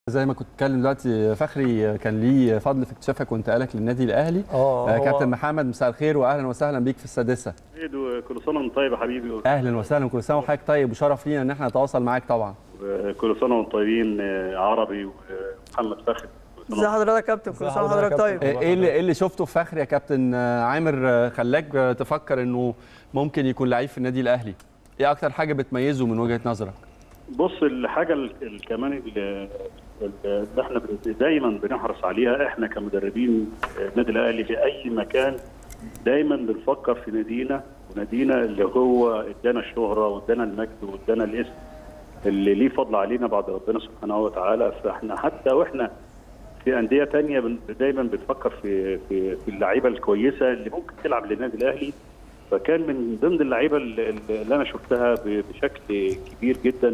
زي ما كنت بتكلم دلوقتي فخري كان ليه فضل في اكتشافك وانتقالك للنادي الاهلي اه آه، هو- كابتن محمد مساء الخير واهلا وسهلا بيك في السادسه سيد وكل سنه وانت طيب يا حبيبي اهلا وسهلا كل سنه وحضرتك طيب وشرف لينا ان احنا نتواصل معاك طبعا وكل سنه وانتم طيبين آه، عربي ومحمد فخر كل سنة ازي حضرتك يا كابتن كل ازي سنه حضرتك وحضرتك يا طيب كابتن؟ ايه اللي ايه اللي شفته في فخري يا كابتن آه، عامر آه، خلاك آه، تفكر انه ممكن يكون لعيب في النادي الاهلي ايه اكتر حاجه بتميزه من وجهه نظرك بص الحاجه ال- ال- كمان ال- ال- اللي احنا بن- دايما بنحرص عليها احنا كمدربين آه، النادي الاهلي في اي مكان دايما بنفكر في نادينا ونادينا اللي هو ادانا الشهره وادانا المجد وادانا الاسم اللي ليه فضل علينا بعد ربنا سبحانه وتعالى فاحنا حتى واحنا في انديه تانية بن- دايما بنفكر في في في اللعيبه الكويسه اللي ممكن تلعب للنادي الاهلي فكان من ضمن اللعيبه اللي اللي انا شفتها ب- بشكل كبير جدا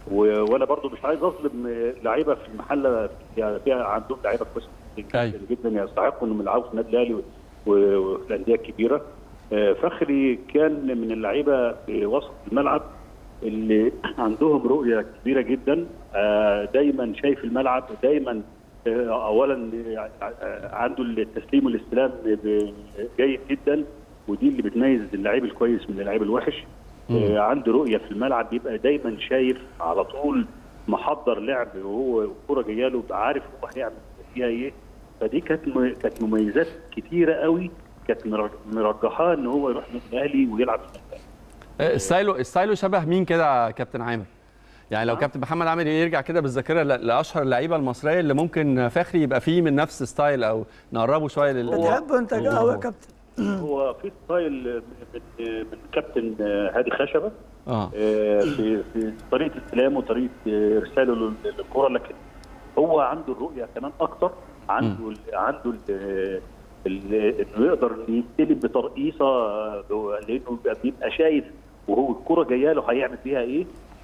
و- وانا برضو مش عايز اظلم لعيبه في المحله يعني فيها عندهم لعيبه كويسه جدا, أيوة. جدا يستحقوا انهم يلعبوا في النادي الاهلي و- و- وفي الانديه الكبيره آه، فخري كان من اللعيبه في وسط الملعب اللي عندهم رؤيه كبيره جدا آه، دايما شايف الملعب ودايما آه، اولا آه، عنده التسليم والاستلام ب- جيد جدا ودي اللي بتميز اللعيب الكويس من اللعيب الوحش آه، عنده رؤيه في الملعب بيبقى دايما شايف على طول محضر لعب وهو الكوره جايه له بيبقى عارف هو هيعمل فيها ايه فدي كانت م- كانت مميزات كتيره قوي كانت مرج- مرجحاه ان هو يروح النادي الاهلي ويلعب في النادي الأهلي. آه، ستايله ستايله شبه مين كده يا كابتن عامر يعني لو نعم. كابتن محمد عامر يرجع كده بالذاكره ل- لاشهر اللعيبه المصريه اللي ممكن فخري يبقى فيه من نفس ستايل او نقربه شويه لل بتحبه انت قوي يا كابتن هو في ستايل من من كابتن هادي خشبه اه آه، في في طريقه استلامه وطريقه آه، ارساله لل- للكره لكن هو عنده الرؤيه كمان اكتر عنده ال- عنده ال- ال- انه يقدر يستلم بترقيصه آه، لانه بيبقى- بيبقى شايف وهو الكره جايه له هيعمل فيها ايه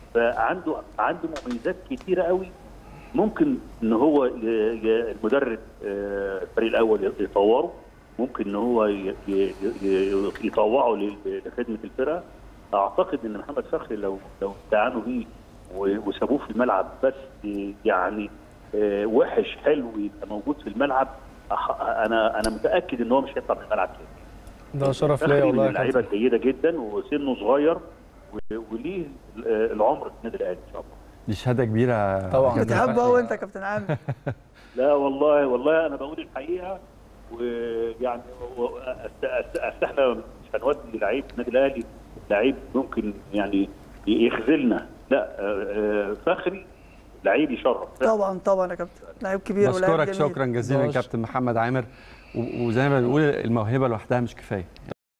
فعنده عنده مميزات كتيره قوي ممكن ان هو ي- ي- المدرب آه، الفريق الاول يطوره ممكن ان هو ي- ي- ي- يطوعه ل- لخدمه الفرقه اعتقد ان محمد فخري لو لو استعانوا بيه و- وسابوه في الملعب بس يعني آه، وحش حلو يبقى موجود في الملعب أح- انا انا متاكد ان هو مش هيطلع من الملعب تاني ده شرف ليا فخري من والله يا اللعيبه كابتن الجيده جدا وسنه صغير و- وليه آه، العمر في النادي الاهلي ان شاء الله دي شهاده كبيره طبعاً. يا كابتن بتحبه فخري. قوي انت يا كابتن عامر لا والله والله انا بقول الحقيقه ويعني و- أست- أست- أست- احنا مش هنودي لعيب النادي الاهلي لعيب ممكن يعني يخذلنا لا آه، آه، فخري لعيب يشرف طبعا طبعا يا كابتن لعيب كبير ولاعب بشكرك جميل شكرا جزيلا باش. كابتن محمد عامر و- وزي ما بنقول الموهبه لوحدها مش كفايه